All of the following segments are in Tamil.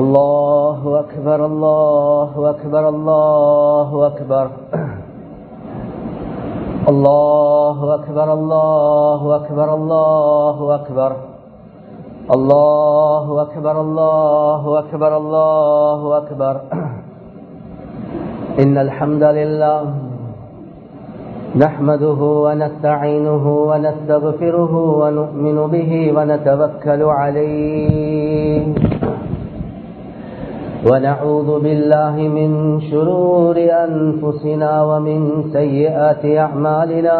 الله أكبر الله أكبر الله أكبر الله أكبر الله أكبر الله أكبر الله أكبر الله أكبر الله أكبر إن الحمد لله نحمده ونستعينه ونستغفره ونؤمن به ونتوكل عليه ونعوذ بالله من شرور أنفسنا ومن سيئات أعمالنا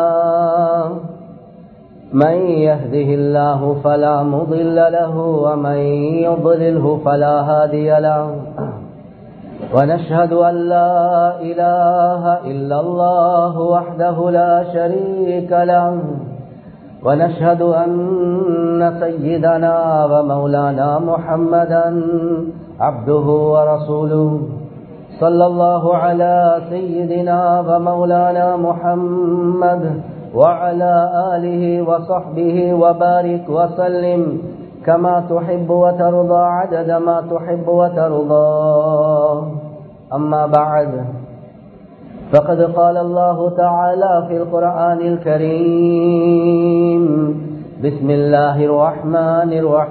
من يهده الله فلا مضل له ومن يضلله فلا هادي له ونشهد أن لا إله إلا الله وحده لا شريك له ونشهد أن سيدنا ومولانا محمدا عبده ورسوله صلى الله على سيدنا ومولانا محمد وعلى آله وصحبه وبارك وسلم كما تحب وترضى عدد ما تحب وترضى أما بعد فقد قال الله تعالى في القرآن الكريم بسم الله الرحمن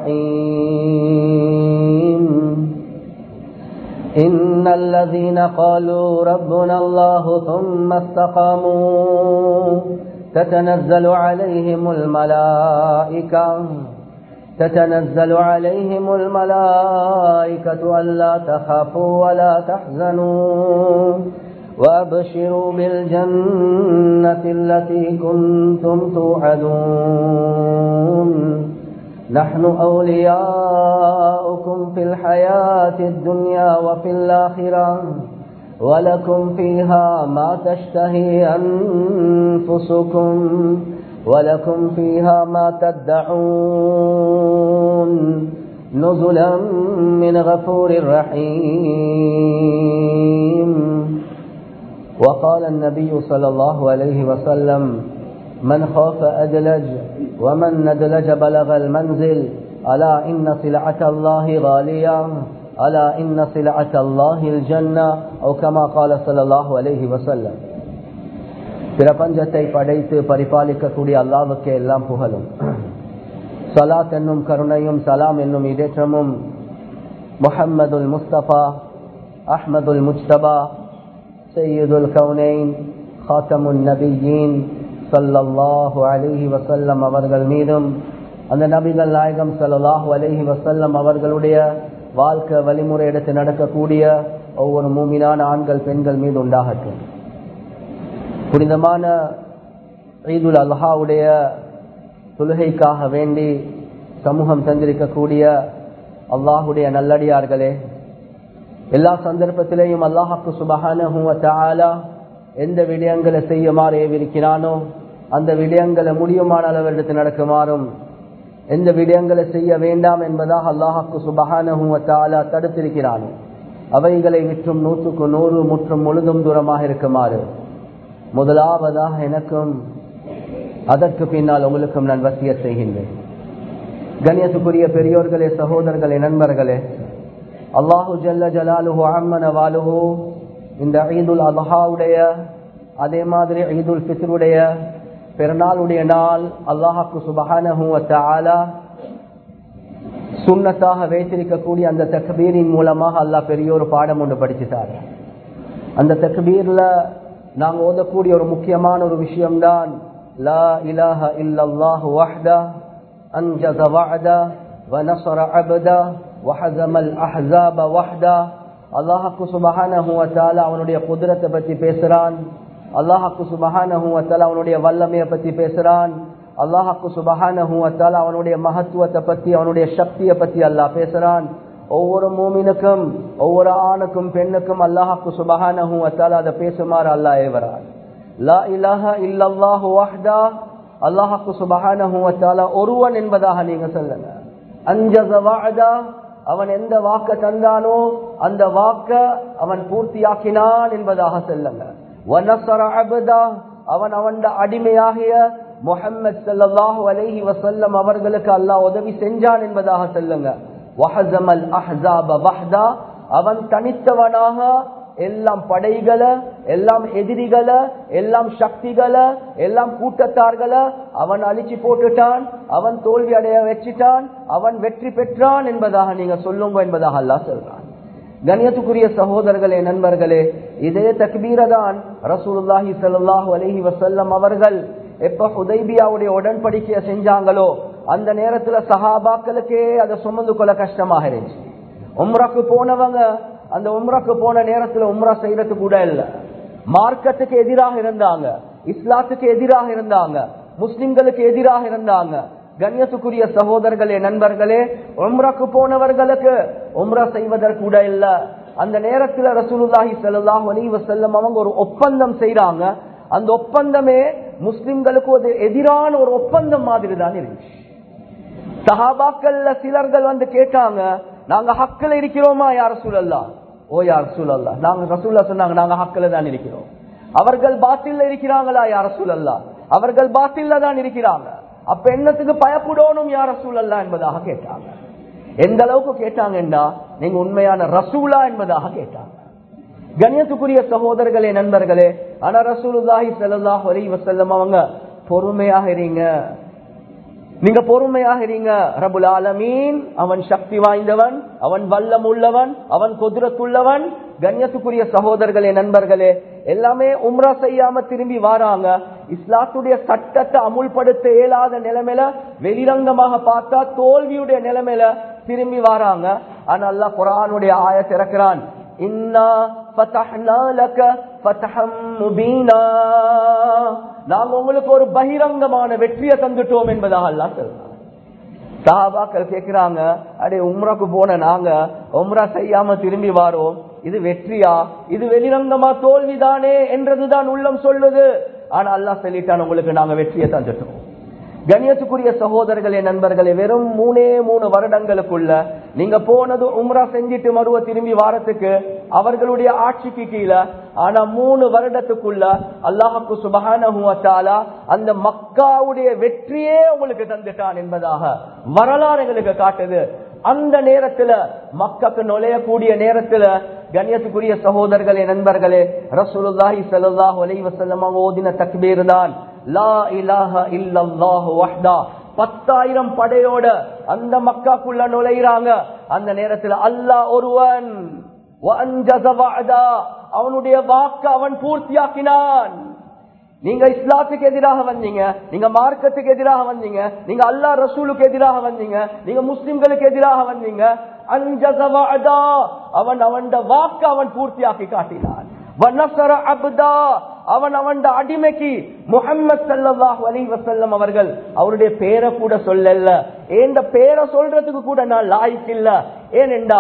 الرحيم إن الذين قالوا ربنا الله ثم استقاموا تتنزل عليهم الملائكة تتنزل عليهم الملائكة ألا تخافوا ولا تحزنوا وأبشروا بالجنة التي كنتم توعدون نحن أولياؤكم في الحياة الدنيا وفي الآخرة ولكم فيها ما تشتهي أنفسكم ولكم فيها ما تدعون نزلا من غفور رحيم وقال النبي صلى الله عليه وسلم من خاف أدلج ومن ندلج بلغ المنزل ألا إن سلعة الله غالية ألا إن سلعة الله الجنة أو كما قال صلى الله عليه وسلم பிரபஞ்சத்தை படைத்து பரிபாலிக்கக்கூடிய அல்லாவுக்கு எல்லாம் புகழும் சலாத் என்னும் கருணையும் சலாம் என்னும் இடேற்றமும் முஹம்மதுல் முஸ்தபா அஹ்மதுல் முஸ்தபா சையதுல் கவுனைன் ஹாத்தமுன் நபியின் சல்லல்லாஹு அலிஹி வசல்லம் அவர்கள் மீதும் அந்த நபிகள் நாயகம் சல்லாஹு அலிஹி வசல்லம் அவர்களுடைய வாழ்க்கை வழிமுறை எடுத்து நடக்கக்கூடிய ஒவ்வொரு மூமினான ஆண்கள் பெண்கள் மீது உண்டாகட்டும் புனிதமான ஈதுல் அல்ஹாவுடைய தொழுகைக்காக வேண்டி சமூகம் தந்திருக்கக்கூடிய அல்லாஹுடைய நல்லடியார்களே எல்லா சந்தர்ப்பத்திலேயும் அல்லாஹாக்கு சுபகான எந்த விடயங்களை செய்யுமாறு ஏவிருக்கிறானோ அந்த விடயங்களை முடியுமான அளவிற்கு நடக்குமாறும் எந்த விடயங்களை செய்ய வேண்டாம் என்பதாக அல்லாஹாக்கு சுபகான தடுத்திருக்கிறானோ அவைகளை விற்றும் நூற்றுக்கு நூறு முற்றும் முழுதும் தூரமாக இருக்குமாறு முதலாவதாக எனக்கும் அதற்கு பின்னால் உங்களுக்கும் நான் வசிய செய்கின்றேன் கணியத்துக்குரிய பெரியோர்களே சகோதரர்களே நண்பர்களே அல்லாஹு ஜல்ல ஜலாலுஹு அம்மன வாலுஹு இந்த ஈதுல் அல்ஹாவுடைய அதே மாதிரி ஈதுல் ஃபித்ருடைய பெருநாளுடைய நாள் அல்லாஹாக்கு சுபஹானஹு ஆலா சுண்ணத்தாக வைத்திருக்கக்கூடிய அந்த தக்பீரின் மூலமாக அல்லாஹ் பெரிய ஒரு பாடம் ஒன்று படிச்சுட்டார் அந்த தக்பீர்ல நாங்க ஓதக்கூடிய ஒரு முக்கியமான ஒரு விஷயம்தான் லா இலாஹ இல்லல்லாஹு வஹ்தா அன்ஜஸ வஅதா வநஸர அபதா வஹஸமல் அஹ்ஸாப வஹ்தா அல்லாஹ்க்கு சுப்ஹானஹு வ தஆலா அவனுடைய குதிரத்தை பத்தி பேசுறான் அல்லாஹ்க்கு சுப்ஹானஹு வ தஆலா அவனுடைய வல்லமையை பத்தி பேசுறான் அல்லாஹ்க்கு சுப்ஹானஹு வ தஆலா அவனுடைய மகத்துவத்தை பத்தி அவனுடைய சக்தியை பத்தி அல்லாஹ் பேசுறான் ஒவ்வொரு மூமினுக்கும் ஒவ்வொரு ஆணுக்கும் பெண்ணுக்கும் அல்லாஹாக்கு சுபஹானஹு வத்தால அதை பேசுமாறு அல்லாஹ் ஏவரான் லா இலாஹ இல்லல்லாஹு வஹ்தா அல்லாஹாக்கு சுபஹானஹு வத்தால ஒருவன் என்பதாக நீங்க சொல்லுங்க அஞ்சத வஅதா அவன் எந்த வாக்க தந்தானோ அந்த வாக்க அவன் பூர்த்தியாக்கினான் என்பதாக சொல்லுங்க வனசர அபதா அவன் அவன் அடிமையாகிய முஹம்மது ஸல்லல்லாஹு அலைஹி வஸல்லம் அவர்களுக்கு அல்லாஹ் உதவி செஞ்சான் என்பதாக சொல்லுங்க வஹஸமல் அஹ்ஸாப வஹ்தா அவன் தனித்தவனாக எல்லாம் படைகளை எல்லாம் எதிரிகளை எல்லாம் சக்திகளை எல்லாம் கூட்டத்தார்களை அவன் அழிச்சு போட்டுட்டான் அவன் தோல்வி அடைய வச்சிட்டான் அவன் வெற்றி பெற்றான் என்பதாக நீங்க சொல்லுங்க என்பதாக அல்லாஹ் சொல்றான் கண்ணியத்துக்குரிய சகோதரர்களே நண்பர்களே இதே தக்பீர தான் ரசூலுல்லாஹி ஸல்லல்லாஹு அலைஹி வஸல்லம் அவர்கள் எப்ப ஹுதைபியாவுடைய உடன்படிக்கையை செஞ்சாங்களோ அந்த நேரத்துல சஹாபாக்களுக்கே அதை சுமந்து கொள்ள கஷ்டமாக இருந்துச்சு உம்ராக்கு போனவங்க அந்த உம்ராக்கு போன நேரத்துல உம்ரா செய்யறது கூட இல்ல மார்க்கத்துக்கு எதிராக இருந்தாங்க இஸ்லாத்துக்கு எதிராக இருந்தாங்க முஸ்லிம்களுக்கு எதிராக இருந்தாங்க கண்ணியத்துக்குரிய சகோதரர்களே நண்பர்களே உம்ராக்கு போனவர்களுக்கு உம்ரா செய்வதற்கு கூட இல்ல அந்த நேரத்துல ரசூலுல்லாஹி ஸல்லல்லாஹு அலைஹி வஸல்லம் அவங்க ஒரு ஒப்பந்தம் செய்றாங்க அந்த ஒப்பந்தமே முஸ்லிம்களுக்கு ஒரு எதிரான ஒரு ஒப்பந்தம் மாதிரி தான் இருந்துச்சு சஹாபாக்கள்ல சிலர்கள் வந்து கேட்டாங்க நாங்க ஹக்கில் இருக்கிறோமா யார் சூழல்லா ஓ யார் சூழல்லா நாங்க ரசூல்லா சொன்னாங்க நாங்க ஹக்கில் தான் இருக்கிறோம் அவர்கள் பாத்தில்ல இருக்கிறாங்களா யார் சூழல்லா அவர்கள் பாத்தில்ல தான் இருக்கிறாங்க அப்ப என்னத்துக்கு பயப்படணும் யார் ரசூலல்லா என்பதாக கேட்டாங்க எந்த அளவுக்கு கேட்டாங்கன்னா நீங்க உண்மையான ரசூலா என்பதாக கேட்டாங்க கண்ணியத்துக்குரிய சகோதரர்களே நண்பர்களே ஆனா ரசூலுல்லாஹி ஸல்லல்லாஹு அலைஹி வஸல்லம் அவங்க பொறுமையாக இருங்க நீங்க பொறுமையாக இருங்க ரபுல் ஆலமீன் அவன் சக்தி வாய்ந்தவன் அவன் வல்லம் உள்ளவன் அவன் குதிரத்துள்ளவன் கண்ணியத்துக்குரிய சகோதரர்களே நண்பர்களே எல்லாமே உம்ரா செய்யாம திரும்பி வாராங்க இஸ்லாத்துடைய சட்டத்தை அமுல்படுத்த இயலாத நிலைமையில வெளிரங்கமாக பார்த்தா தோல்வியுடைய நிலைமையில திரும்பி வாராங்க ஆனா அல்லாஹ் குரானுடைய ஆய திறக்கிறான் இன்னா ஃபதஹ்னா லக ஃபதஹம் முபீனா நாங்க உங்களுக்கு ஒரு பகிரங்கமான வெற்றியை தந்துட்டோம் என்பதாக அல்லாஹ் சொல்றான் சஹாபாக்கள் கேக்குறாங்க அடே உம்ராக்கு போன நாங்க உம்ரா செய்யாம திரும்பி வாரோம் இது வெற்றியா இது வெளிரங்கமா தோல்விதானே என்றதுதான் உள்ளம் சொல்லுது ஆனா அல்லாஹ் சொல்லிட்டான் உங்களுக்கு நாங்க வெற்றியை தந்துட்டோம் கண்ணியத்துக்குரிய சகோதரர்களே நண்பர்களே வெறும் மூணே மூணு வருடங்களுக்குள்ள நீங்க போனது உம்ரா செஞ்சிட்டு மறுவ திரும்பி வாரத்துக்கு அவர்களுடைய ஆட்சிக்கு கீழே ஆனா மூணு வருடத்துக்குள்ள அல்லாஹுக்கு சுபகான அந்த மக்காவுடைய வெற்றியே உங்களுக்கு தந்துட்டான் என்பதாக வரலாறு எங்களுக்கு காட்டுது அந்த நேரத்துல மக்காக்கு நுழையக்கூடிய நேரத்துல கண்ணியத்துக்குரிய சகோதரர்களே நண்பர்களே ரசூலுல்லாஹி ஸல்லல்லாஹு அலைஹி வஸல்லம் ஓதின தக்பீர் தான் லா இலாஹ இல்லல்லாஹு வஹ்தா பத்தாயிரம் படையோட அந்த மக்காக்குள்ள நுழைகிறாங்க அந்த நேரத்தில் அல்லாஹ் ஒருவன் அவனுடைய வாக்கு அவன் பூர்த்தியாக்கினான் நீங்க இஸ்லாத்துக்கு எதிராக வந்தீங்க நீங்க மார்க்கத்துக்கு எதிராக வந்தீங்க நீங்க அல்லா ரசூலுக்கு எதிராக வந்தீங்க நீங்க முஸ்லிம்களுக்கு எதிராக வந்தீங்க அவன் அவன் வாக்கு அவன் பூர்த்தியாக்கி காட்டினான் அவன் அவன் அடிமைக்கு முகமது சல்லாஹூ அலி வசல்லம் அவர்கள் அவருடைய பேரை கூட சொல்லல ஏந்த பேரை சொல்றதுக்கு கூட நான் லாய்க்கு இல்ல ஏனெண்டா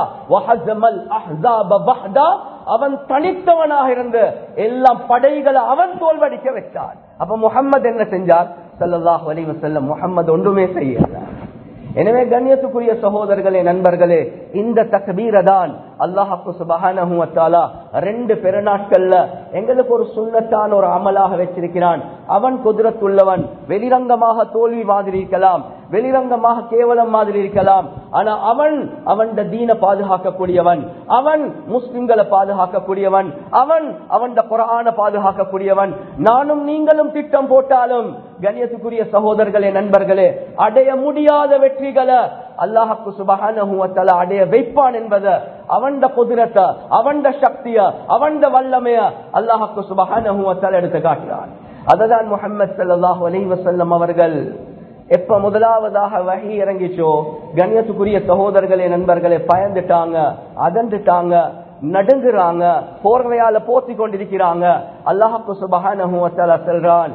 அவன் தனித்தவனாக இருந்து எல்லாம் படைகளை அவன் தோல்வடிக்க வச்சான் அப்ப முகம்மது என்ன செஞ்சார் சல்லாஹூ அலி வசல்லம் முகம்மது ஒன்றுமே செய்யல எனவே கண்ணியத்துக்குரிய சகோதரர்களே நண்பர்களே இந்த தக்பீர தான் அல்லாஹாக்கு சுபகான ரெண்டு பெருநாட்கள்ல எங்களுக்கு ஒரு சுண்ணத்தான ஒரு அமலாக வச்சிருக்கிறான் அவன் குதிரத்துள்ளவன் வெளிரங்கமாக தோல்வி மாதிரி இருக்கலாம் வெளிரங்கமாக கேவலம் மாதிரி இருக்கலாம் ஆனா அவன் அவன் தீன பாதுகாக்கக்கூடியவன் அவன் முஸ்லிம்களை பாதுகாக்கக்கூடியவன் அவன் அவன் குரான பாதுகாக்கக்கூடியவன் நானும் நீங்களும் திட்டம் போட்டாலும் கண்ணியத்துக்குரிய சகோதரர்களே நண்பர்களே அடைய முடியாத வெற்றிகளை அல்லாஹாக்கு சுபகான அடைய வைப்பான் என்பதை அவன் குதிரத்தை அவன் சக்திய அவன் வல்லமைய அல்லாஹாக்கு சுபகான எடுத்து காட்டுறான் அததான் முகமது சல்லாஹூ அலி வசல்லம் அவர்கள் எப்ப முதலாவதாக வகி இறங்கிச்சோ கண்ணியத்துக்குரிய சகோதரர்களே நண்பர்களே பயந்துட்டாங்க அதந்துட்டாங்க நடுங்குறாங்க போர்வையால போத்தி கொண்டிருக்கிறாங்க அல்லாஹாக்கு சுபகான சொல்றான்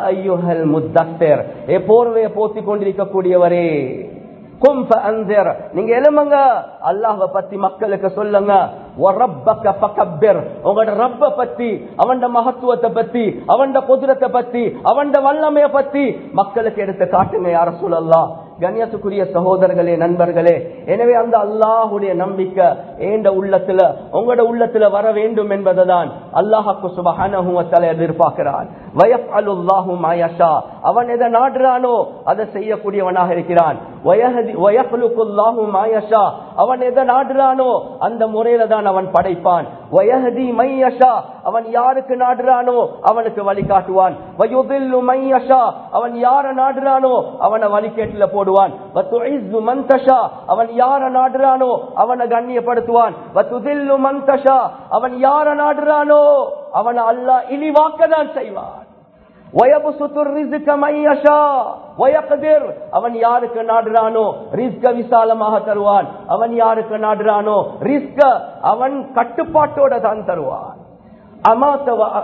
ஏ போர்வையை போத்தி கொண்டிருக்கக்கூடியவரே நீங்க எழுமங்க அல்லாஹ பத்தி மக்களுக்கு சொல்லுங்க உங்களோட ரப்ப பத்தி அவன் மகத்துவத்தை பத்தி அவன் குதிரத்தை பத்தி அவன் வல்லமைய பத்தி மக்களுக்கு எடுத்து காட்டுங்க யார சொல்லலாம் கண்ணியத்துக்குரிய சகோதரர்களே நண்பர்களே எனவே அந்த அல்லாஹுடைய நம்பிக்கை ஏண்ட உள்ளத்துல உங்களோட உள்ளத்துல வர வேண்டும் என்பதுதான் அல்லாஹாக்கு சுபகான எதிர்பார்க்கிறான் அவன் எதை நாடுறானோ அதை செய்யக்கூடியவனாக இருக்கிறான் வயஹதி- வயஹ்லுகுல்லாஹு மா யஷா. அவன் எதை நாடுறானோ அந்த முறையில தான் அவன் படைப்பான் வயஹதி மை யஷா. அவன் யாருக்கு நாடுறானோ அவனுக்கு வழிகாட்டுவான் வயுதில்லு மை யஷா. அவன் யார நாடுறானோ அவனை வழிகேட்டுல போடுவான் வத்துஇஸ்ஸு மன் தஷா. அவன் யார நாடுறானோ அவனை கண்ணியப்படுத்துவான் வத்துதில்லு மன் தஷா. அவன் யார நாடுறானோ அவனை அல்லாஹ் இழிவாக்க தான் செய்வான் وَيَبْسُطُ الرِّزْقَ مَن يَشَاءُ وَيَقْدِرُ அவன் யாருக்கு நாடுறானோ ரிஸ்க விசாலமாக தருவான் அவன் யாருக்கு நாடுறானோ ரிஸ்க அவன் கட்டுப்பாட்டோட தான் தருவான் அமாத்த வ-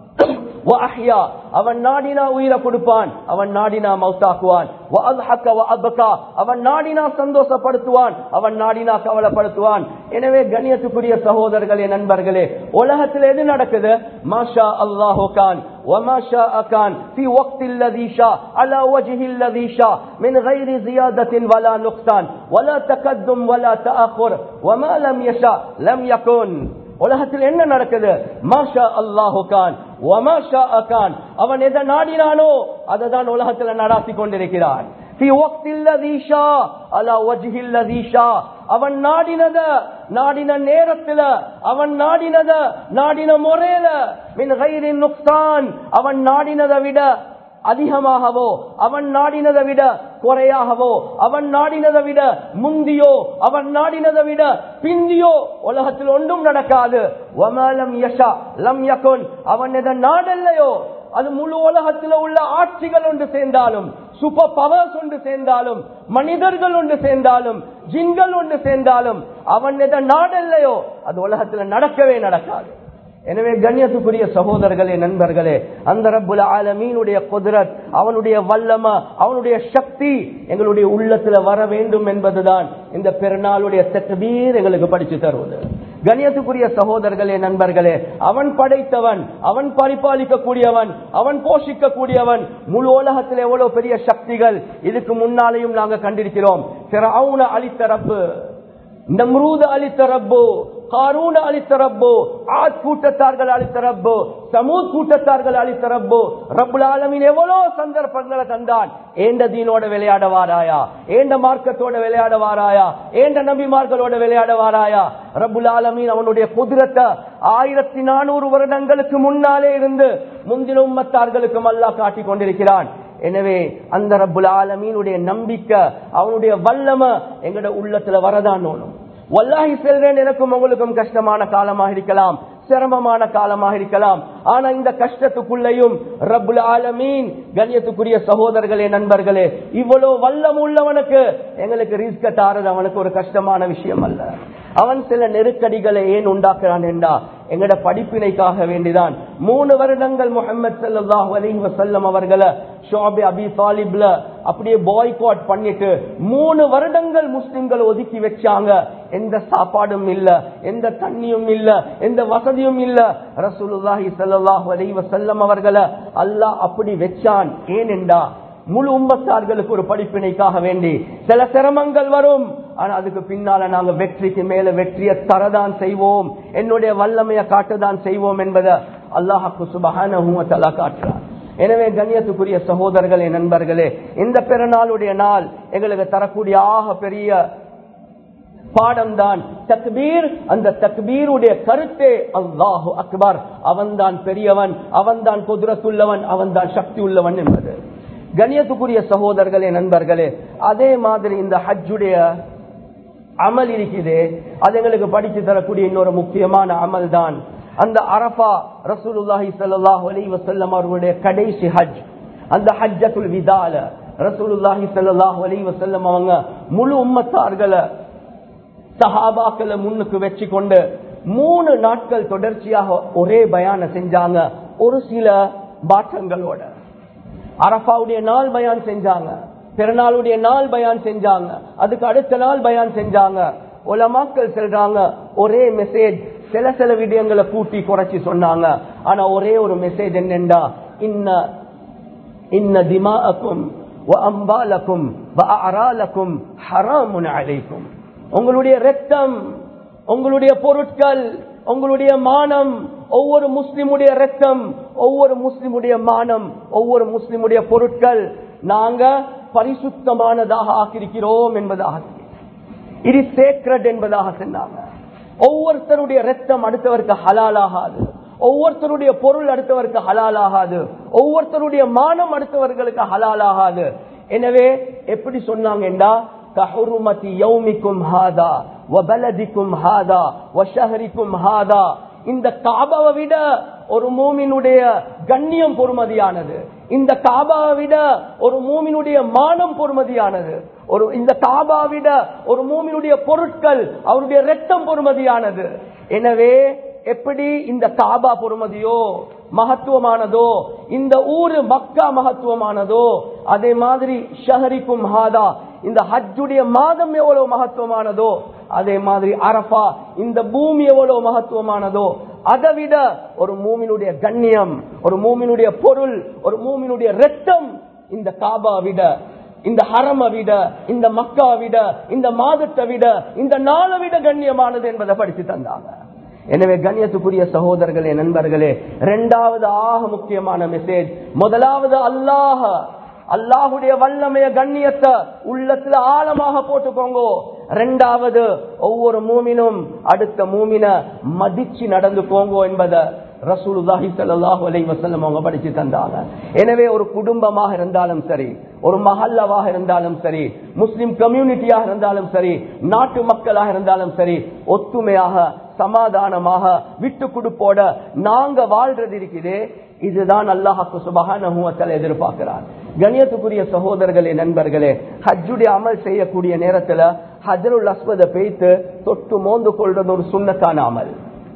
வஅஹ்யா. அவன் நாடினா உயிரை கொடுப்பான் அவன் நாடினா மௌத்தாக்குவான் வஅல்ஹக வஅப்கா. அவன் நாடினா சந்தோஷப்படுத்துவான் அவன் நாடினா கவலைப்படுத்துவான் எனவே கண்ணியத்துக்குரிய சகோதரர்களே நண்பர்களே உலகத்தில் எது நடக்குது மாஷா அல்லாஹு கான் وما شاء كان في وقت الذي شاء على وجه الذي شاء من غير زيادة ولا نقصان ولا تقدم ولا تأخر وما لم يشاء لم يكن உலகத்தில் என்ன நடக்குது மாஷா அல்லாஹு கான் ஒமாஷா அகான் அவன் எதை நாடினானோ அதை தான் உலகத்தில் நடாத்தி கொண்டிருக்கிறான் في وقت الذي شاء على وجه الذي شاء அவன் நாடினத நாடின நேரத்துல அவன் நாடினத நாடின முறையில மின் غير நுக்சான் அவன் நாடினதை விட அதிகமாகவோ அவன் நாடினதை விட குறையாகவோ அவன் நாடினதை விட முந்தியோ அவன் நாடினதை விட பிந்தியோ உலகத்தில் ஒன்றும் நடக்காது வமலம் யஷா லம் யகுன் அவன் எதை நாடல்லையோ அது முழு உலகத்தில் உள்ள ஆட்சிகள் ஒன்று சேர்ந்தாலும் சூப்பர் பவர்ஸ் ஒன்று சேர்ந்தாலும் மனிதர்கள் ஒன்று சேர்ந்தாலும் ஜின்கள் ஒன்று சேர்ந்தாலும் அவன் எதை நாடல்லையோ அது உலகத்தில் நடக்கவே நடக்காது எனவே கண்ணியத்துக்குரிய சகோதரர்களே நண்பர்களே அந்த ரப்புல ஆலமீனுடைய குதிரத் அவனுடைய வல்லம அவனுடைய சக்தி எங்களுடைய உள்ளத்துல வர வேண்டும் என்பதுதான் இந்த பெருநாளுடைய தக்பீர் எங்களுக்கு படிச்சு தருவது கண்ணியத்துக்குரிய சகோதரர்களே நண்பர்களே அவன் படைத்தவன் அவன் பரிபாலிக்க கூடியவன் அவன் போஷிக்க கூடியவன் முழு உலகத்தில் எவ்வளவு பெரிய சக்திகள் இதுக்கு முன்னாலேயும் நாங்க கண்டிருக்கிறோம் பிறவுன அளித்த ரப்பு நம்ரூத அளித்த ரப்பு காரூன அளித்த ரப்பு ஆத் கூட்டத்தார்கள் அளித்த ரப்பு சமூத் கூட்டத்தார்கள் அளித்த ரப்பு ரப்புல் ஆலமீன் எவ்வளவு சந்தர்ப்பங்களை தந்தான் ஏண்ட தீனோட விளையாட வாராயா ஏண்ட மார்க்கத்தோட விளையாட வாராயா ஏண்ட நபிமார்களோட விளையாட வாராயா ரப்புல் ஆலமீன் அவனுடைய குதிரத்தை ஆயிரத்தி நானூறு வருடங்களுக்கு முன்னாலே இருந்து முந்தின உம்மத்தார்களுக்கும் அல்லாஹ் காட்டிக் கொண்டிருக்கிறான் எனவே அந்த ரப்புல் ஆலமீனுடைய நம்பிக்கை அவனுடைய வல்லம எங்கட உள்ளத்துல வரதான் ஓணும் வல்லாஹி செல்வேன் எனக்கும் உங்களுக்கும் கஷ்டமான காலமாக இருக்கலாம் சிரமமான காலமாக இருக்கலாம் ஆனா இந்த கஷ்டத்துக்குள்ளேயும் ரப்புல் ஆலமீன் கண்ணியத்துக்குரிய சகோதரர்களே நண்பர்களே இவ்வளவு வல்லம் உள்ளவனுக்கு எங்களுக்கு ரிஸ்க தாரது அவனுக்கு ஒரு கஷ்டமான விஷயம் அல்ல அவன் சில நெருக்கடிகளை ஏன் உண்டாக்குறான் என்றா எங்கட படிப்பினைக்காக வேண்டிதான் மூணு வருடங்கள் முகமது சல்லாஹூ அலி வசல்லம் அவர்களை ஷோபி அபி தாலிப்ல அப்படியே பாய்காட் பண்ணிட்டு மூணு வருடங்கள் முஸ்லிம்கள் ஒதுக்கி வச்சாங்க எந்த சாப்பாடும் இல்ல எந்த தண்ணியும் இல்ல எந்த வசதியும் இல்ல ரசூலுல்லாஹி ஸல்லல்லாஹு அலைஹி வஸல்லம் அவர்களை அல்லாஹ் அப்படி வச்சான் ஏனென்றா முழு உம்மத்தார்களுக்கு ஒரு படிப்பினைக்காக வேண்டி சில சிரமங்கள் வரும் ஆனா அதுக்கு பின்னால நாங்க வெற்றிக்கு மேல வெற்றியை தரதான் செய்வோம் என்னுடைய வல்லமையை காட்டுதான் செய்வோம் என்பதை அல்லாஹாக்கு சுபகான காட்டுறார் எனவே கண்ணியத்துக்குரிய சகோதரர்களே நண்பர்களே இந்த பெருநாளுடைய நாள் எங்களுக்கு தரக்கூடிய ஆக பெரிய பாடம் தான் தக்பீர் அந்த தக்பீருடைய கருத்தே அல்லாஹு அக்பர் அவன்தான் பெரியவன் அவன்தான் குதிரத்துள்ளவன் அவன்தான் சக்தி உள்ளவன் என்பது கண்ணியத்துக்குரிய சகோதரர்களே நண்பர்களே அதே மாதிரி இந்த ஹஜ்ஜுடைய அமல் இருக்குது அது எங்களுக்கு படித்து தரக்கூடிய இன்னொரு முக்கியமான அமல் தான் அந்த அரபா ரசூலுல்லாஹி ஸல்லல்லாஹு அலைஹி வஸல்லம் அவர்களுடைய கடைசி ஹஜ் அந்த ஹஜ்ஜத்துல் விதால ரசூலுல்லாஹி ஸல்லல்லாஹு அலைஹி வஸல்லம் அவங்க முழு உம்மத்தார்களை சஹாபாக்களை முன்னுக்கு வச்சு கொண்டு மூணு நாட்கள் தொடர்ச்சியாக ஒரே பயான செஞ்சாங்க ஒரு சில மாற்றங்களோட அரபாவுடைய நாள் பயான் செஞ்சாங்க பிறநாளுடைய நாள் பயான் செஞ்சாங்க அதுக்கு அடுத்த நாள் பயான் செஞ்சாங்க உலமாக்கள் சொல்றாங்க ஒரே மெசேஜ் சில சில விடயங்களை கூட்டி குறைச்சி சொன்னாங்க ஆனா ஒரே ஒரு மெசேஜ் என்னென்றா இன்ன இன்ன திமாக்கும் அம்பாலக்கும் அராலக்கும் ஹராமுன் அழைக்கும் உங்களுடைய ரத்தம் உங்களுடைய பொருட்கள் உங்களுடைய மானம் ஒவ்வொரு முஸ்லிமுடைய ரத்தம் ஒவ்வொரு முஸ்லிமுடைய மானம் ஒவ்வொரு முஸ்லிமுடைய பொருட்கள் நாங்க பரிசுத்தமானதாக ஆக்கியிருக்கிறோம் என்பதாக இது சேக்ரட் என்பதாக சொன்னாங்க ஒவ்வொருத்தருடைய ரத்தம் அடுத்தவருக்கு ஹலாலாகாது ஒவ்வொருத்தருடைய பொருள் அடுத்தவருக்கு ஹலாலாகாது ஒவ்வொருத்தருடைய மானம் அடுத்தவர்களுக்கு ஹலாலாகாது எனவே எப்படி சொன்னாங்கடா கஹுருமதி யௌமிக்கும் ஹாதா வபலதிக்கும் ஹாதா வஷஹரிக்கும் ஹாதா இந்த காபாவை விட ஒரு மூமினுடைய கண்ணியம் பொறுமதியானது இந்த காபாவை விட ஒரு மூமினுடைய மானம் பொறுமதியானது ஒரு இந்த காபா விட ஒரு மூமினுடைய பொருட்கள் அவருடைய ரத்தம் பொறுமதியானது எனவே எப்படி இந்த காபா பொறுமதியோ மகத்துவமானதோ இந்த ஊரு மக்கா மகத்துவமானதோ அதே மாதிரி ஷஹரிக்கும் ஹாதா இந்த ஹஜ்ஜுடைய மாதம் எவ்வளவு மகத்துவமானதோ அதே மாதிரி அரபா இந்த பூமி எவ்வளவு மகத்துவமானதோ அதை விட ஒரு மூமினுடைய கண்ணியம் ஒரு மூமினுடைய பொருள் ஒரு மூமினுடைய ரத்தம் இந்த காபா விட இந்த ஹரம விட இந்த மக்கா விட இந்த மாதத்தை விட இந்த நாளை விட கண்ணியமானது என்பதை படித்து தந்தாங்க எனவே கண்ணியத்துக்குரிய சகோதரர்களே நண்பர்களே இரண்டாவது ஆக முக்கியமான மெசேஜ் முதலாவது அல்லாஹ அல்லாஹுடைய வல்லமைய கண்ணியத்தை உள்ளத்துல ஆழமாக போட்டுக்கோங்க ரெண்டாவது ஒவ்வொரு மூமினும் அடுத்த மூமின மதிச்சு நடந்து போங்கோ என்பதை ரசூலுல்லாஹி ஸல்லல்லாஹு அலைஹி வஸல்லம் அவங்க படிச்சு தந்தாங்க எனவே ஒரு குடும்பமாக இருந்தாலும் சரி ஒரு மஹல்லவாக இருந்தாலும் சரி முஸ்லிம் கம்யூனிட்டியாக இருந்தாலும் சரி நாட்டு மக்களாக இருந்தாலும் சரி ஒத்துமையாக சமாதானமாக விட்டு கொடுப்போட நாங்க வாழ்றது இருக்குதே இதுதான் அல்லாஹாக்கு சுபகான எதிர்பார்க்கிறார் கணியத்துக்குரிய சகோதரர்களே நண்பர்களே ஹஜ்ஜுடைய அமல் செய்யக்கூடிய நேரத்துல ஹஜருல் அஸ்வத பேய்த்து தொட்டு மோந்து கொள்றது ஒரு சுண்ணத்தான அமல்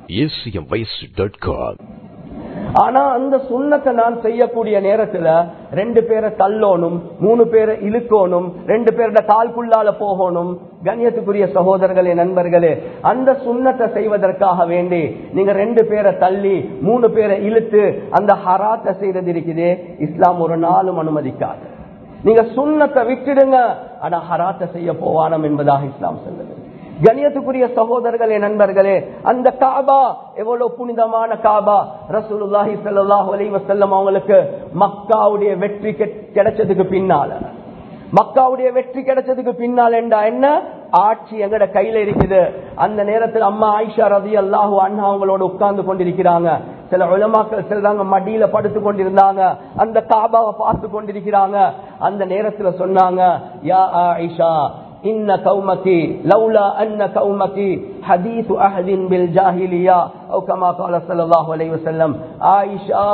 acmvoice.com ஆனா அந்த சுண்ணத்தை நான் செய்யக்கூடிய நேரத்துல ரெண்டு பேரை தள்ளோனும் மூணு பேரை இழுக்கோனும் ரெண்டு பேரோட கால்குள்ளால போகணும் கண்ணியத்துக்குரிய சகோதரர்களே நண்பர்களே அந்த சுண்ணத்தை செய்வதற்காக வேண்டி நீங்க ரெண்டு பேரை தள்ளி மூணு பேரை இழுத்து அந்த ஹராத்தை செய்யறது இருக்குதே இஸ்லாம் ஒரு நாளும் அனுமதிக்காது நீங்க சுண்ணத்தை விட்டுடுங்க ஆனா ஹராத்தை செய்ய போவானம் என்பதாக இஸ்லாம் சொல்லுது கணியத்துக்குரிய சகோதரர்களே நண்பர்களே அந்த காபா எவ்வளவு புனிதமான காபா ரசூலுல்லாஹி ஸல்லல்லாஹு அலைஹி வஸல்லம் அவங்களுக்கு மக்காவுடைய வெற்றி கெ- கிடைச்சதுக்கு பின்னால மக்காவுடைய வெற்றி கிடைச்சதுக்கு பின்னால் என்றா என்ன ஆட்சி எங்கட கையில இருக்குது அந்த நேரத்தில் அம்மா ஆயிஷா ரதி அல்லாஹு அண்ணா அவங்களோட உட்கார்ந்து கொண்டிருக்கிறாங்க சில உலமாக்கள் செல்றாங்க மடியில படுத்து கொண்டிருந்தாங்க அந்த காபாவை பார்த்து கொண்டிருக்கிறாங்க அந்த நேரத்துல சொன்னாங்க யா ஆயிஷா إن قومك لولا أن قومك حديث أحد بالجاهلية أو كما قال صلى الله عليه وسلم عائشة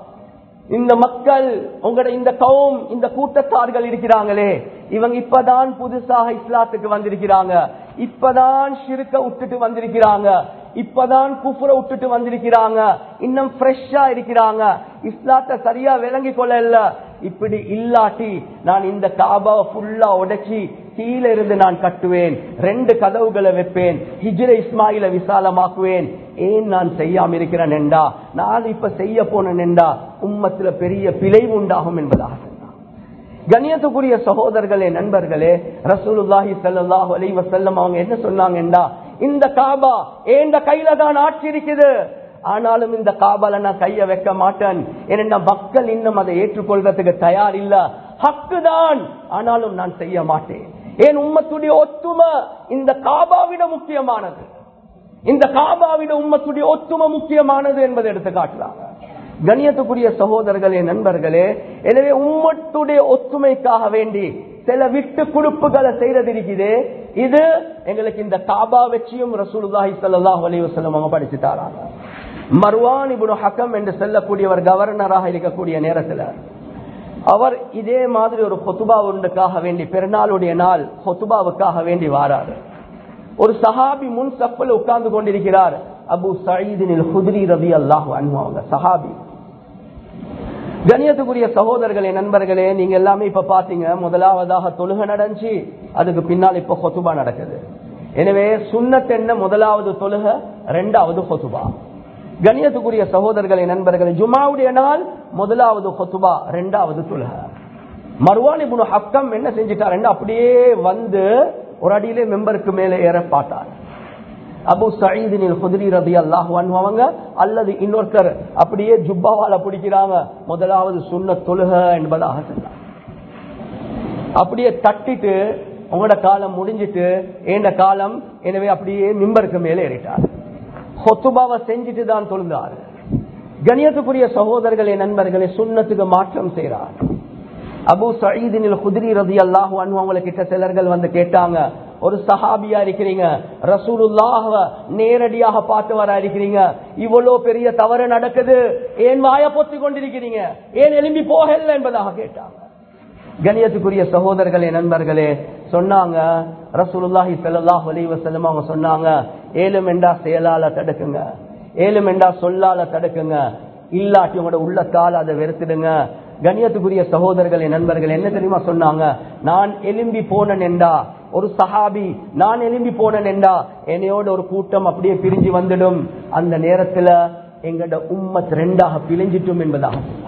இந்த மக்கள் உங்களோட இந்த கௌம் இந்த கூட்டத்தார்கள் இருக்கிறாங்களே இவங்க இப்பதான் புதுசாக இஸ்லாத்துக்கு வந்திருக்கிறாங்க இப்பதான் ஷிருக்க விட்டுட்டு வந்திருக்கிறாங்க இப்பதான் குஃபுர விட்டுட்டு வந்திருக்கிறாங்க இன்னும் ஃப்ரெஷ்ஷா இருக்கிறாங்க இஸ்லாத்தை சரியா விளங்கி கொள்ள இப்படி இல்லாட்டி நான் இந்த காபாவை ஃபுல்லா உடைச்சி கீழே இருந்து நான் கட்டுவேன் ரெண்டு கதவுகளை வைப்பேன் ஹிஜ்ர இஸ்மாயில விசாலமாக்குவேன் ஏன் நான் செய்யாம இருக்கிறேன் என்றா நான் இப்ப செய்ய போனேன் என்றா உம்மத்துல பெரிய பிழைவு உண்டாகும் என்பதாக சொன்னார். கண்ணியத்துக்குரிய சகோதரர்களே நண்பர்களே ரசூலுல்லாஹி ஸல்லல்லாஹு அலைஹி வஸல்லம் அவங்க என்ன சொன்னாங்கண்டா இந்த காபா ஏண்ட கையில தான் ஆட்சி இருக்குது ஆனாலும் இந்த காபால நான் கைய வைக்க மாட்டேன் ஏனென்றா மக்கள் இன்னும் அதை ஏற்றுக்கொள்றதுக்கு தயார் இல்ல ஹக்கு தான் ஆனாலும் நான் செய்ய மாட்டேன் ஏன் உம்மத்துடைய ஒத்துமை இந்த காபாவிட முக்கியமானது இந்த காபாவிட உம்மத்துடைய ஒத்துமை முக்கியமானது என்பதை எடுத்து காட்டுறாங்க கண்ணியத்துக்குரிய சகோதரர்களே நண்பர்களே எனவே உம்மத்துடைய ஒத்துமைக்காக வேண்டி சில விட்டு குடுப்புகளை செய்யறது இருக்குது இது எங்களுக்கு இந்த காபா வச்சியும் ரசூலுல்லாஹி ஸல்லல்லாஹு அலைஹி வஸல்லம் அவங்க படிச்சு தராங்க மர்வான் இப்னு ஹக்கம் என்று சொல்லக்கூடியவர் கவர்னராக இருக்கக்கூடிய நேரத்தில் அவர் இதே மாதிரி ஒரு ஹொத்துபா ஒன்றுக்காக வேண்டி பெருநாளுடைய நாள் ஹொத்துபாவுக்காக வேண்டி வாராரு ஒரு சஹாபி முன் சப்பல் உட்கார்ந்து கொண்டிருக்கிறார் அபு சயீதினில் ஹுத்ரி ரவி அல்லாஹு அவங்க சஹாபி கணியத்துக்குரிய சகோதரர்களே நண்பர்களே நீங்க எல்லாமே இப்ப பாத்தீங்க முதலாவதாக தொழுகை நடந்துச்சு அதுக்கு பின்னால் இப்ப ஹொத்துபா நடக்குது எனவே சுண்ணத் என்ன முதலாவது தொழுகை ரெண்டாவது ஹொத்துபா கணியத்துக்குரிய சகோதரர்களே நண்பர்களே ஜுமாவுடைய நாள் முதலாவது ஹொத்துபா ரெண்டாவது தொழுகை மர்வான் இப்னு ஹக்கம் என்ன செஞ்சிட்டார் அப்படியே வந்து ஒரு அடியிலே மெம்பருக்கு மேலே ஏற பார்த்தார் அபு சயீதினில் குதிரி ரதி அல்லாஹ் அவங்க அல்லது இன்னொருத்தர் அப்படியே ஜுப்பாவால பிடிக்கிறாங்க முதலாவது சுண்ண தொழுக என்பதாக சொன்னார் அப்படியே தட்டிட்டு உங்களோட காலம் முடிஞ்சிட்டு ஏண்ட காலம் எனவே அப்படியே மிம்பருக்கு மேலே ஏறிட்டார் ஹொத்துபாவை செஞ்சுட்டு தான் தொழுந்தார் கணியத்துக்குரிய சகோதரர்களே நண்பர்களே சுண்ணத்துக்கு மாற்றம் செய்கிறார் அபு சயீதினில் குதிரி ரதி அல்லாஹு அவங்க கிட்ட சிலர்கள் வந்து கேட்டாங்க ஒரு சஹாபியா இருக்கிறீங்க ரசூலுல்லாஹ நேரடியாக பார்த்தவரா இருக்கிறீங்க இவ்வளவு பெரிய தவறு நடக்குது ஏன் வாய பொத்தி கொண்டிருக்கிறீங்க ஏன் எழும்பி போகல என்பதாக கேட்டாங்க கணியத்துக்குரிய சகோதரர்களே நண்பர்களே சொன்னாங்க ரசூலுல்லாஹி ஸல்லல்லாஹு அலைஹி வஸல்லம் அவங்க சொன்னாங்க ஏலும் என்றா செயலால தடுக்குங்க ஏலும் என்றா சொல்லால தடுக்குங்க இல்லாட்டி உங்களோட உள்ளத்தால் அதை வெறுத்துடுங்க கண்ணியத்துக்குரிய சகோதரர்களே நண்பர்கள் என்ன தெரியுமா சொன்னாங்க நான் எலும்பி போனேன் என்றா ஒரு சஹாபி நான் எலும்பி போனேன் என்றா என்னையோட ஒரு கூட்டம் அப்படியே பிரிஞ்சு வந்துடும் அந்த நேரத்துல எங்கட உம்மத் ரெண்டாக பிழிஞ்சிட்டும் என்பதாக சொன்னாங்க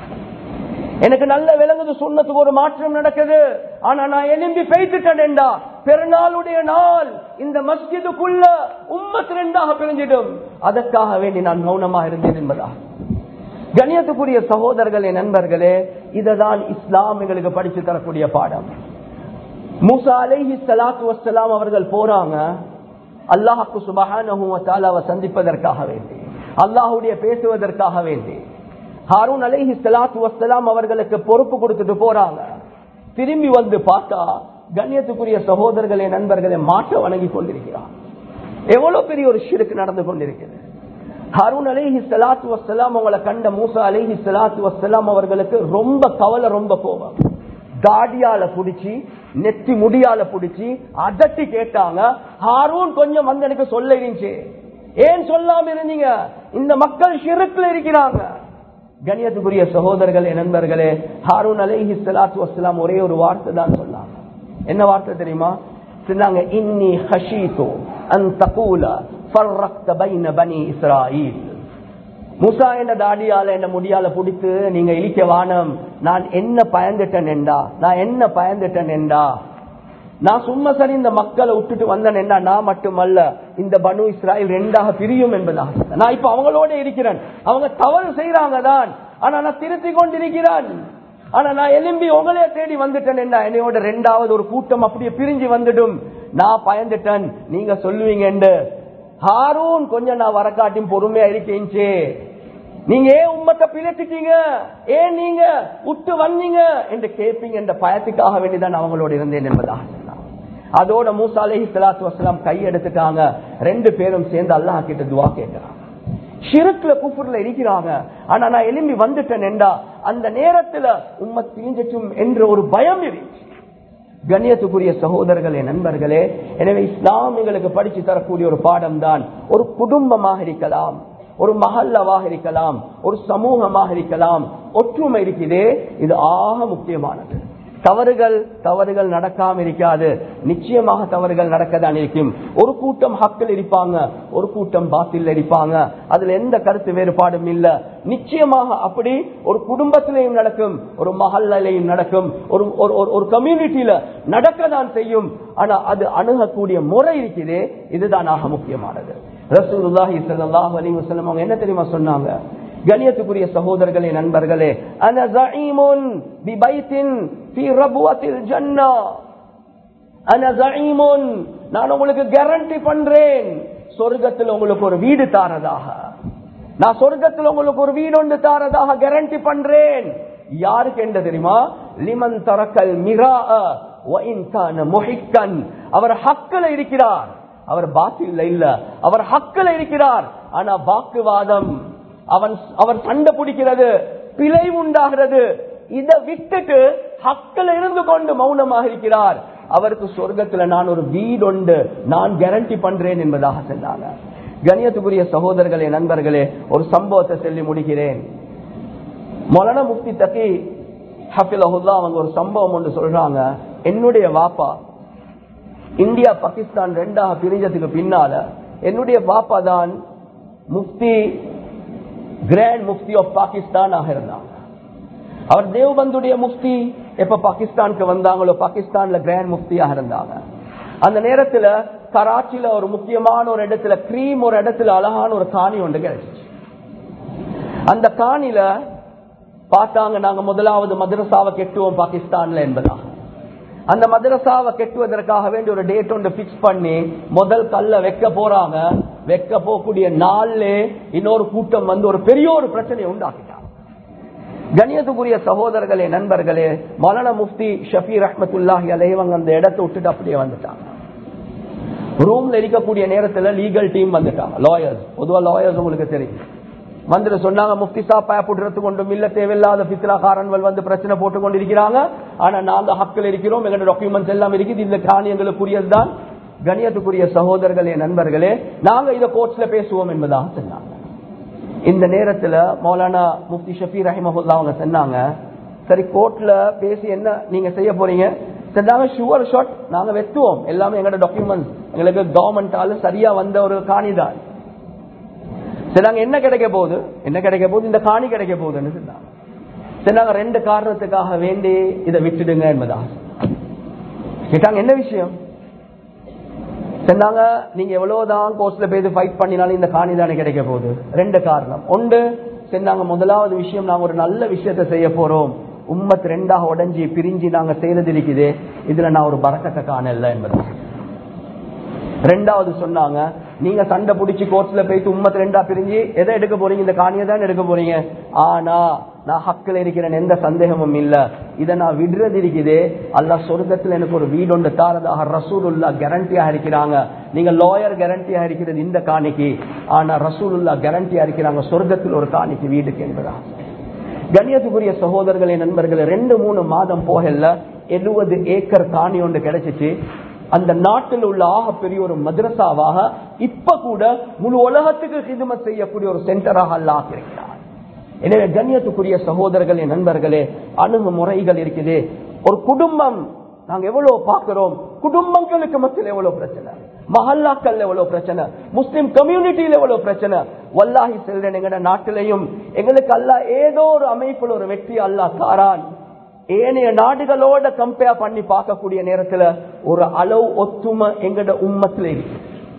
எனக்கு நல்ல விளங்குது சொன்னதுக்கு ஒரு மாற்றம் நடக்குது ஆனா நான் எலும்பி பெய்துட்டேன்டா பெருநாளுடைய நாள் இந்த மஸ்ஜிதுக்குள்ள உம்மத் ரெண்டாக பிரிஞ்சிடும் அதற்காக வேண்டி நான் மௌனமா இருந்தேன் என்பதா கணியத்துக்குரிய சகோதரர்களே நண்பர்களே இததான் இஸ்லாம் எங்களுக்கு படிச்சு தரக்கூடிய பாடம் மூசா அலைஹி சலாத்து வசலாம் அவர்கள் போறாங்க அல்லாஹுக்கு சுபஹானஹுவ சந்திப்பதற்காக வேண்டி அல்லாஹுடைய பேசுவதற்காக வேண்டி ஹாரூன் அலைஹி சலாத்து வசலாம் அவர்களுக்கு பொறுப்பு கொடுத்துட்டு போறாங்க திரும்பி வந்து பார்த்தா கண்ணியத்துக்குரிய சகோதரர்களே நண்பர்களே மாற்ற வணங்கி கொண்டிருக்கிறார் எவ்வளவு பெரிய ஒரு ஷிருக்கு நடந்து கொண்டிருக்கிறது ஹருண் அலிஹி சலாத்து வசலாம் அவங்களை கண்ட மூசா அலிஹி சலாத்து வசலாம் அவர்களுக்கு ரொம்ப கவலை ரொம்ப கோபம் தாடியால புடிச்சு நெத்தி முடியால புடிச்சு அதட்டி கேட்டாங்க ஹாரூன் கொஞ்சம் வந்து எனக்கு சொல்ல இருந்துச்சு ஏன் சொல்லாம இருந்தீங்க இந்த மக்கள் ஷிருக்குல இருக்கிறாங்க கணியத்துக்குரிய சகோதரர்களே நண்பர்களே ஹாரூன் அலைஹி சலாத்து வசலாம் ஒரே ஒரு வார்த்தை தான் சொன்னாங்க என்ன வார்த்தை தெரியுமா சொன்னாங்க இன்னி ஹஷீது அன் தகூல ஃபர்ரக்த பைன பனி இஸ்ராயில் முசா என்ற தாடியால என்ன முடியால புடித்து நீங்க இழிக்க வானம் நான் என்ன பயந்துட்டேன் என்றா நான் என்ன பயந்துட்டேன் என்றா நான் சும்மா சரி இந்த மக்களை விட்டுட்டு வந்தேன் என்றா நான் மட்டுமல்ல இந்த பனு இஸ்ராயில் ரெண்டாக பிரியும் என்பதாக நான் இப்ப அவங்களோட இருக்கிறேன் அவங்க தவறு செய்யறாங்க தான் ஆனா நான் திருத்தி கொண்டிருக்கிறேன் ஆனா நான் எலும்பி உங்களே தேடி வந்துட்டேன் என்ன என்னையோட ரெண்டாவது ஒரு கூட்டம் அப்படியே பிரிஞ்சு வந்துடும் நான் பயந்துட்டேன் நீங்க சொல்லுவீங்க ஹாரூன் கொஞ்சம் நான் வரக்காட்டியும் பொறுமையா இருக்கேன்ச்சே நீங்க ஏன் உம்மத்தை பிழைச்சிட்டீங்க ஏன் நீங்க விட்டு வந்தீங்க என்று கேட்பீங்க என்ற பயத்துக்காக வேண்டிதான் அவங்களோட இருந்தேன் என்பதாக சொன்னாங்க அதோட மூசா அலஹி சலாத்து வசலாம் கை எடுத்துட்டாங்க ரெண்டு பேரும் சேர்ந்து அல்லாஹ் கிட்ட துவா கேட்கிறாங்க ஷிருக்குல குஃபுர்ல இருக்கிறாங்க ஆனா நான் எலும்பி வந்துட்டேன் என்றா அந்த நேரத்துல உம்ம தீஞ்சச்சும் என்ற ஒரு பயம் இருந்துச்சு கண்ணியத்துக்குரிய சகோதரர்களே நண்பர்களே எனவே இஸ்லாம் எங்களுக்கு படிச்சு தரக்கூடிய ஒரு பாடம் தான் ஒரு குடும்பமாக இருக்கலாம் ஒரு மகல்லவாக இருக்கலாம் ஒரு சமூகமாக இருக்கலாம் ஒற்றுமை இருக்குதே இது ஆக முக்கியமானது தவறுகள் தவறுகள் நடக்காம இருக்காது நிச்சயமாக தவறுகள் நடக்கதான் இருக்கும் ஒரு கூட்டம் ஹக்கில் இருப்பாங்க ஒரு கூட்டம் பாத்தில் இருப்பாங்க அதுல எந்த கருத்து வேறுபாடும் இல்ல நிச்சயமாக அப்படி ஒரு குடும்பத்திலையும் நடக்கும் ஒரு மகல்லையும் நடக்கும் ஒரு ஒரு கம்யூனிட்டியில நடக்கதான் செய்யும் ஆனா அது அணுகக்கூடிய முறை இருக்குதே இதுதான் ஆக முக்கியமானது ரசூலுல்லாஹி ஸல்லல்லாஹு அலைஹி வஸல்லம் அவங்க என்ன தெரியுமா சொன்னாங்க கணியத்துக்குரிய சகோதரர்களே நண்பர்களே அன ஸஈமுன் பிபைத்தின் ஃபீ ரபுவத்தில் ஜன்னா அன ஸஈமுன் நான் உங்களுக்கு கேரண்டி பண்றேன் சொர்க்கத்தில் உங்களுக்கு ஒரு வீடு தாரதாக நான் சொர்க்கத்தில் உங்களுக்கு ஒரு வீடு ஒன்று தாரதாக கேரண்டி பண்றேன் யாருக்கு என்ன தெரியுமா லிமன் தரக்கல் மிரா முஹிக்கன் அவர் ஹக்கில் இருக்கிறார் அவர் பாத்தில்ல இல்ல அவர் ஹக்கில் இருக்கிறார் ஆனா வாக்குவாதம் அவன் அவர் சண்டை பிடிக்கிறது பிழை உண்டாகிறது இதை விட்டுட்டு ஹக்கில் இருந்து கொண்டு மௌனமாக இருக்கிறார் அவருக்கு சொர்க்கத்துல நான் ஒரு வீடு உண்டு நான் கேரண்டி பண்றேன் என்பதாக சொன்னாங்க கணியத்துக்குரிய சகோதரர்களே நண்பர்களே ஒரு சம்பவத்தை சொல்லி முடிக்கிறேன் மொலன முக்தி தக்கி ஹபிலஹுல்லா அவங்க ஒரு சம்பவம் ஒன்று சொல்றாங்க என்னுடைய வாப்பா இந்தியா பாகிஸ்தான் ரெண்டாக பிரிஞ்சதுக்கு பின்னால என்னுடைய பாப்பா தான் முஃப்தி கிராண்ட் முஃப்தி ஆஃப் பாகிஸ்தான் ஆக இருந்தாங்க அவர் தேவ்பந்துடைய முஃப்தி எப்ப பாகிஸ்தானுக்கு வந்தாங்களோ பாகிஸ்தான்ல கிராண்ட் முஃப்தியாக இருந்தாங்க அந்த நேரத்துல கராச்சியில ஒரு முக்கியமான ஒரு இடத்துல கிரீம் ஒரு இடத்துல அழகான ஒரு காணி ஒன்று கிடைச்சிச்சு அந்த காணில பார்த்தாங்க நாங்க முதலாவது மதரசாவை கெட்டுவோம் பாகிஸ்தான்ல என்பதா அந்த மதரசாவை கெட்டுவதற்காக வேண்டி ஒரு டேட் ஒன்று பிக்ஸ் பண்ணி முதல் கல்ல வைக்க போறாங்க வைக்க போகக்கூடிய நாள்ல இன்னொரு கூட்டம் வந்து ஒரு பெரிய ஒரு பிரச்சனையை உண்டாக்கிட்டாங்க கணியத்துக்குரிய சகோதரர்களே நண்பர்களே மௌலானா முஃப்தி ஷபீர் அஹமத்துல்லாஹி அலைவங்க அந்த இடத்தை விட்டுட்டு அப்படியே வந்துட்டாங்க ரூம்ல இருக்கக்கூடிய நேரத்துல லீகல் டீம் வந்துட்டாங்க லாயர்ஸ் பொதுவா லாயர்ஸ் உங்களுக்கு தெரியும் வந்துட்டு சொன்னாங்க முஃப்தி சாப் பயப்படுறது கொண்டும் இல்ல தேவையில்லாத பித்ராகாரன்கள் வந்து பிரச்சனை போட்டு கொண்டிருக்கிறாங்க ஆனா நாங்க ஹக்கில் இருக்கிறோம் எங்களோட டாக்குமெண்ட்ஸ் எல்லாம் இருக்குது இந்த காணியங்களுக்குரியது தான் கணியத்துக்குரிய சகோதரர்களே நண்பர்களே நாங்க இதை கோர்ட்ஸ்ல பேசுவோம் என்பதாக சொன்னாங்க இந்த நேரத்துல மௌலானா முஃப்தி ஷபீர் ரஹிமஹுல்லா அவங்க சொன்னாங்க சரி கோர்ட்ல பேசி என்ன நீங்க செய்ய போறீங்க சொன்னாங்க ஷுவர் ஷாட் நாங்க வெத்துவோம் எல்லாமே எங்களோட டாக்குமெண்ட்ஸ் எங்களுக்கு கவர்மெண்டால சரியா வந்த ஒரு காணிதான் சொன்னாங்க என்ன கிடைக்க போகுது என்ன கிடைக்க போகுது இந்த காணி கிடைக்க போகுதுன்னு சொன்னாங்க சொன்னாங்க ரெண்டு காரணத்துக்காக வேண்டி இதை விட்டுடுங்க என்பதா கேட்டாங்க என்ன விஷயம் சொன்னாங்க நீங்க எவ்வளவுதான் கோர்ஸ்ல போய் ஃபைட் பண்ணினாலும் இந்த காணி தானே கிடைக்க போகுது ரெண்டு காரணம் ஒன்று சொன்னாங்க முதலாவது விஷயம் நாங்க ஒரு நல்ல விஷயத்தை செய்ய போறோம் உம்மத் ரெண்டாக உடஞ்சி பிரிஞ்சு நாங்க செய்யறது இருக்குது இதுல நான் ஒரு பறக்கத்தை காணல என்பது ரெண்டாவது சொன்னாங்க நீங்க சண்டை பிடிச்சி கோர்ட்ஸ்ல போயிட்டு உம்மத் ரெண்டா பிரிஞ்சு எதை எடுக்க போறீங்க இந்த காணியை தான் எடுக்க போறீங்க ஆனா நான் ஹக்கில் இருக்கிறேன் எந்த சந்தேகமும் இல்ல இதை நான் விடுறது இருக்குது அல்ல சொர்க்கத்தில் எனக்கு ஒரு வீடு ஒன்று தாரதாக ரசூலுல்லா கேரண்டியா இருக்கிறாங்க நீங்க லாயர் கேரண்டியா இருக்கிறது இந்த காணிக்கு ஆனா ரசூலுல்லா கேரண்டியா இருக்கிறாங்க சொர்க்கத்தில் ஒரு காணிக்கு வீடுக்கு என்பதா கண்ணியத்துக்குரிய சகோதரர்களே நண்பர்களே ரெண்டு மூணு மாதம் போகல எழுபது ஏக்கர் காணி ஒன்று கிடைச்சிச்சு அந்த நாட்டில் உள்ள ஆக பெரிய ஒரு மദ്രസാவாக இப்ப கூட முழு உலகத்துக்கு ஹிதுமத் செய்யக்கூடிய ஒரு சென்டராக அல்ல ஆக்கியிருக்கிறார் எனவே கண்ணியத்துக்குரிய சகோதரர்களே நண்பர்களே அணுகுமுறைகள் இருக்குது ஒரு குடும்பம் நாங்க எவ்வளவு பார்க்கிறோம் குடும்பங்களுக்கு மத்தியில் எவ்வளவு பிரச்சனை மஹல்லாக்கள் எவ்வளவு பிரச்சனை முஸ்லிம் கம்யூனிட்டியில எவ்வளவு பிரச்சனை வல்லாஹி செல்றேன் எங்கட நாட்டிலையும் எங்களுக்கு அல்ல ஏதோ ஒரு அமைப்புல ஒரு வெற்றி அல்லா தாரான் ஏனைய நாடுகளோட கம்பேர் பண்ணி பார்க்கக்கூடிய நேரத்துல ஒரு அளவு ஒத்துமை எங்கட உம்மத்துல இருக்கு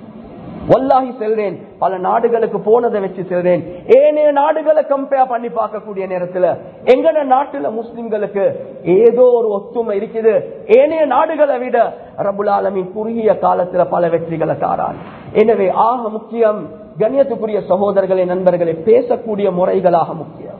வல்லாஹி செல்றேன் பல நாடுகளுக்கு போனதை வச்சு செல்றேன் ஏனைய நாடுகளை கம்பேர் பண்ணி பார்க்கக்கூடிய நேரத்துல எங்கட நாட்டுல முஸ்லிம்களுக்கு ஏதோ ஒரு ஒத்துமை இருக்குது ஏனைய நாடுகளை விட ரபுல் ஆலமின் குறுகிய காலத்துல பல வெற்றிகளை தாரான் எனவே ஆக முக்கியம் கண்ணியத்துக்குரிய சகோதரர்களே நண்பர்களை பேசக்கூடிய முறைகளாக முக்கியம்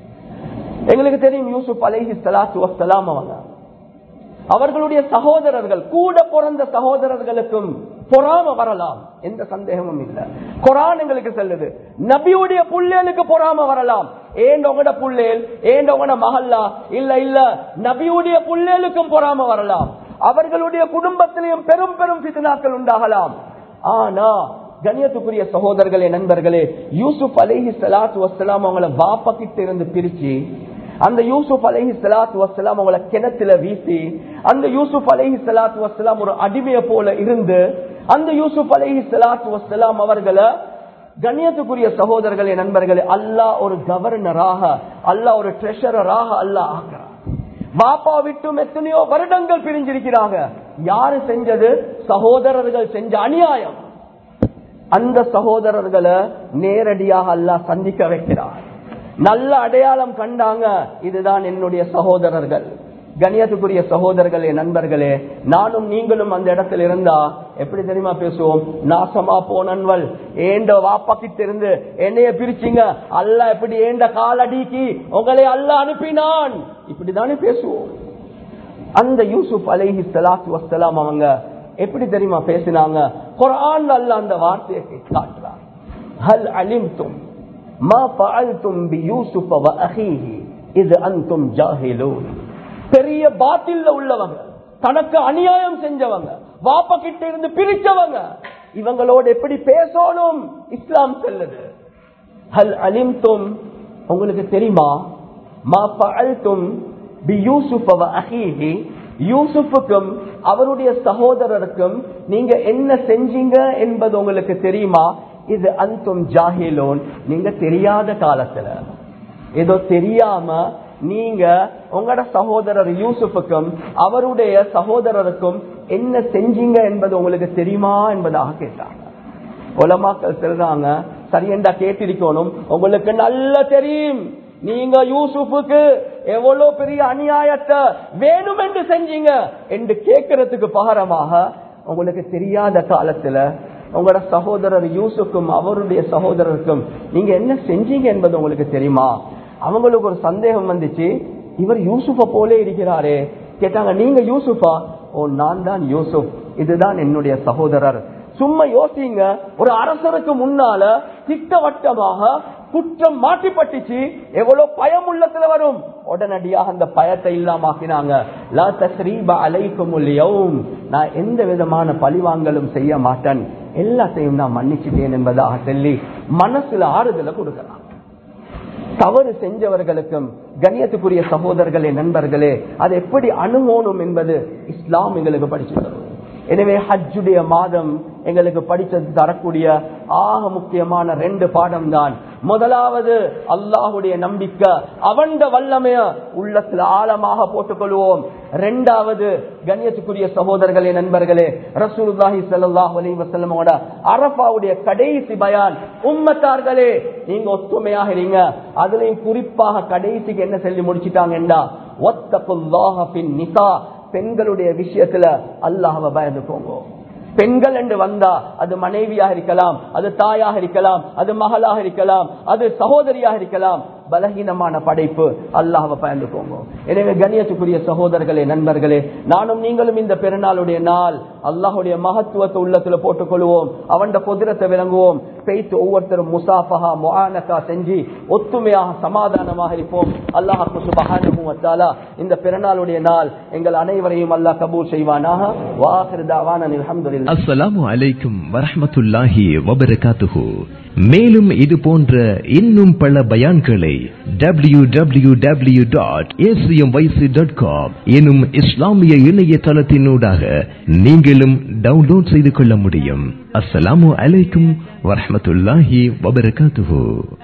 எங்களுக்கு தெரியும் யூசுப் அலைஹி சலாத்து வசலாம் அவங்க அவர்களுடைய சகோதரர்கள் கூட பிறந்த சகோதரர்களுக்கும் பொறாம வரலாம் எந்த சந்தேகமும் இல்ல குரான் எங்களுக்கு செல்லுது நபியுடைய புள்ளேலுக்கு பொறாம வரலாம் ஏண்டவங்கட புள்ளேல் ஏண்டவங்கட மகல்லா இல்ல இல்ல நபியுடைய புள்ளேலுக்கும் பொறாம வரலாம் அவர்களுடைய குடும்பத்திலையும் பெரும் பெரும் பித்னாக்கள் உண்டாகலாம் ஆனா கண்ணியத்துக்குரிய சகோதரர்களே நண்பர்களே யூசுப் அலைஹி சலாத்து வசலாம் அவங்கள பாப்பா கிட்ட இருந்து பிரிச்சு அந்த யூசுப் அலைஹி சலாத்து வசலாம் அவங்கள கிணத்துல வீசி அந்த யூசுப் அலைஹி சலாத்து வசலாம் ஒரு அடிமைய போல இருந்து அந்த யூசுப் அலைஹி சலாத்து வசலாம் அவர்களை கண்ணியத்துக்குரிய சகோதரர்களே நண்பர்களே அல்லாஹ் ஒரு கவர்னராக அல்லாஹ் ஒரு ட்ரெஷரராக அல்லாஹ் ஆகிறார் பாப்பா விட்டும் எத்தனையோ வருடங்கள் பிரிஞ்சிருக்கிறாங்க யாரு செஞ்சது சகோதரர்கள் செஞ்ச அநியாயம் அந்த சகோதரர்களை நேரடியாக அல்லாஹ் சந்திக்க வைக்கிறார் நல்ல அடையாளம் கண்டாங்க இதுதான் என்னுடைய சகோதரர்கள் கணியத்துக்குரிய சகோதரர்களே நண்பர்களே நானும் நீங்களும் அந்த இடத்துல இருந்தா எப்படி தெரியுமா பேசுவோம் நாசமா போனன்வல் ஏண்ட வாப்பாக்கிட்ட இருந்து என்னைய பிரிச்சிங்க அல்ல எப்படி ஏண்ட காலடிக்கு உங்களை அல்ல அனுப்பினான் இப்படிதானே பேசுவோம் அந்த யூசுப் அலைஹி சலாத்து வசலாம் அவங்க எப்படி தெரியுமா பேசினாங்க குரான் அல்ல அந்த வார்த்தையை காட்டுறார் ஹல் அலிம்தும் மா ஃபஅல்தும் பியூசுஃப வ அஹீஹி இது அன்தும் ஜாஹிலூன் பெரிய பாத்தில்ல உள்ளவங்க தனக்கு அநியாயம் செஞ்சவங்க வாப்ப கிட்ட இருந்து பிரிச்சவங்க இவங்களோட எப்படி பேசணும் இஸ்லாம் செல்லுது ஹல் அலிம்தும் உங்களுக்கு தெரியுமா மா ஃபஅல்தும் பியூசுஃப வ அஹீஹி யூசுஃபுக்கும் அவருடைய சகோதரருக்கும் நீங்க என்ன செஞ்சீங்க என்பது உங்களுக்கு தெரியுமா இது அந்தும் ஜாஹிலோன் நீங்க தெரியாத காலத்துல ஏதோ தெரியாம நீங்க உங்களோட சகோதரர் யூசுஃபுக்கும் அவருடைய சகோதரருக்கும் என்ன செஞ்சீங்க என்பது உங்களுக்கு தெரியுமா என்பதாக கேட்டாங்க உலமாக்கள் சொல்றாங்க சரியண்டா கேட்டிருக்கணும் உங்களுக்கு நல்ல தெரியும் நீங்க யூசுஃபுக்கு எவ்வளவு பெரிய அநியாயத்தை வேணும் என்று செஞ்சீங்க என்று கேட்கறதுக்கு பகரமாக உங்களுக்கு தெரியாத காலத்துல உங்களோட சகோதரர் யூசுக்கும் அவருடைய சகோதரருக்கும் நீங்க என்ன செஞ்சீங்க என்பது உங்களுக்கு தெரியுமா அவங்களுக்கு ஒரு சந்தேகம் வந்துச்சு இவர் யூசுஃப போலே இருக்கிறாரே கேட்டாங்க நீங்க யூசுஃபா ஓ நான் தான் யூசுப் இதுதான் என்னுடைய சகோதரர் சும்மா யோசிங்க ஒரு அரசருக்கு முன்னால திட்டவட்டமாக குற்றம் மாட்டிப்பட்டுச்சு எவ்வளவு பயம் உள்ளத்துல வரும் உடனடியாக அந்த பயத்தை இல்லாமக்கினாங்க லா தஸ்ரீப அலைக்கும் நான் எந்த விதமான பழிவாங்கலும் செய்ய மாட்டேன் எல்லாத்தையும் நான் மன்னிச்சுட்டேன் என்பதாக சொல்லி மனசுல ஆறுதலை கொடுக்கலாம் தவறு செஞ்சவர்களுக்கும் கண்ணியத்துக்குரிய சகோதரர்களே நண்பர்களே அதை எப்படி அணுகணும் என்பது இஸ்லாம் எங்களுக்கு படிச்சு தரும் எனவே ஹஜ்ஜுடைய மாதம் எங்களுக்கு படிச்சது தரக்கூடிய ஆக முக்கியமான ரெண்டு பாடம் தான் முதலாவது அல்லாஹுடைய நம்பிக்கை அவண்ட வல்லமைய உள்ளத்துல ஆழமாக போட்டுக்கொள்வோம் ரெண்டாவது கண்ணியத்துக்குரிய சகோதரர்களே நண்பர்களே ரசூலுல்லாஹி ஸல்லல்லாஹு அலைஹி வஸல்லமோட அரஃபாவுடைய கடைசி பயான் உம்மத்தார்களே நீங்க ஒத்துமையாக இருங்க அதுலயும் குறிப்பாக கடைசிக்கு என்ன சொல்லி முடிச்சிட்டாங்கடா ஒத்தகுல்லாஹ பின் நிசா பெண்களுடைய விஷயத்துல அல்லாஹ்வை பயந்துக்கோங்க பெண்கள் என்று வந்தா அது மனைவியாக இருக்கலாம் அது தாயாக இருக்கலாம் அது மகளாக இருக்கலாம் அது சகோதரியாக இருக்கலாம் பலகீனமான படைப்பு அல்லாஹ்வை பயந்துக்கோங்க எனவே கண்ணியத்துக்குரிய சகோதரர்களே நண்பர்களே நானும் நீங்களும் இந்த பெருநாளுடைய நாள் அல்லாஹுடைய மகத்துவத்தை உள்ளத்துல போட்டுக் கொள்வோம் அவன் குதிரத்தை விளங்குவோம் பெய்த்து ஒவ்வொருத்தரும் முசாஃபஹா முஆனகா செஞ்சு ஒத்துமையாக சமாதானமாக இருப்போம் அல்லாஹு சுபஹானஹு வ தஆலா இந்த பெருநாளுடைய நாள் எங்கள் அனைவரையும் அல்லாஹ் கபூல் செய்வானாக வாஹிர் தாவானா அல்ஹம்துலில்லாஹ் அஸ்ஸலாமு அலைக்கும் வரஹ்மத்துல்லாஹி வபரகாத்துஹு மேலும் இது போன்ற இன்னும் பல பயான்களை W W W dot dot com எனும் இஸ்லாமிய இணையதளத்தினூடாக நீங்களும் டவுன்லோட் செய்து கொள்ள முடியும் அஸ்ஸலாமு அலைக்கும் வரஹ்மத்துல்லாஹி வபரகாத்துஹு